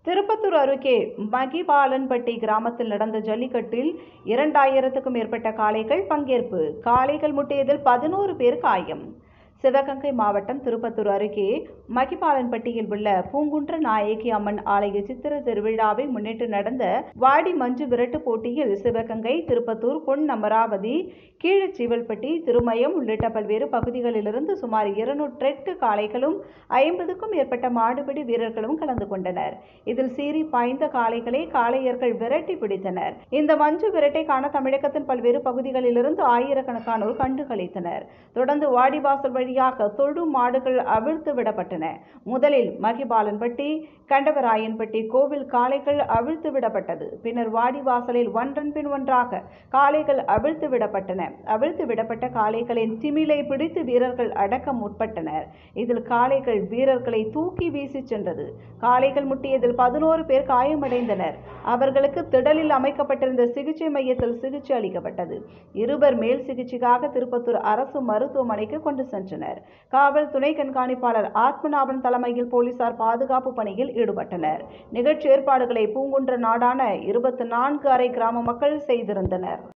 திருப்பத்தூர் அருகே மகிபாலன்பட்டி கிராமத்தில் நடந்த ஜல்லிக்கட்டில் இரண்டாயிரத்துக்கும் மேற்பட்ட காளைகள் பங்கேற்பு காளைகள் முட்டியதில் பதினோரு பேர் காயம் சிவகங்கை மாவட்டம் திருப்பத்தூர் அருகே மகிபாலன்பட்டியில் உள்ள பூங்குன்ற நாயகி அம்மன் ஆலய சித்திர திருவிழாவை முன்னிட்டு நடந்த வாடி மஞ்சு விரட்டு போட்டியில் சிவகங்கை திருப்பத்தூர் பொன் அமராவதி கீழச்சிவல்பட்டி திருமயம் உள்ளிட்ட பல்வேறு பகுதிகளிலிருந்து சுமார் இருநூற்றெட்டு காளைகளும் ஐம்பதுக்கும் மேற்பட்ட மாடுபிடி வீரர்களும் கலந்து கொண்டனர் இதில் சீறி பாய்ந்த காளைகளை காளையர்கள் விரட்டி பிடித்தனர் இந்த மஞ்சு விரட்டை காண தமிழகத்தின் பல்வேறு பகுதிகளிலிருந்து ஆயிரக்கணக்கானோர் கண்டுகளித்தனர் தொடர்ந்து வாடிவாசல் வழியாக தொழு மாடுகள் அவிழ்த்து விடப்பட்டன முதலில் மகிபாலன்பட்டி கண்டவராயன்பட்டி கோவில் காளைகள் அவிழ்த்து விடப்பட்டது பின்னர் வாடிவாசலில் ஒன்றன் பின் ஒன்றாக காளைகள் அவிழ்த்து விடப்பட்டன அவிழ்த்து விடப்பட்ட காளைகளின் திமிலை பிடித்து வீரர்கள் அடக்க முற்பட்டனர் இதில் காளைகள் வீரர்களை தூக்கி வீசி சென்றது காளைகள் முட்டியதில் பதினோரு பேர் காயமடைந்தனர் அவர்களுக்கு திடலில் அமைக்கப்பட்டிருந்த சிகிச்சை மையத்தில் சிகிச்சை அளிக்கப்பட்டது இருவர் மேல் சிகிச்சைக்காக திருப்பத்தூர் அரசு மருத்துவமனைக்கு கொண்டு சென்றனர் காவல் துணை கண்காணிப்பாளர் ஆத்மநாபன் தலைமையில் போலீசார் பாதுகாப்பு பணியில் ஈடுபட்டனர் நிகழ்ச்சி ஏற்பாடுகளை பூங்குன்ற நாடான இருபத்தி நான்கு அறை கிராம மக்கள் செய்திருந்தனர்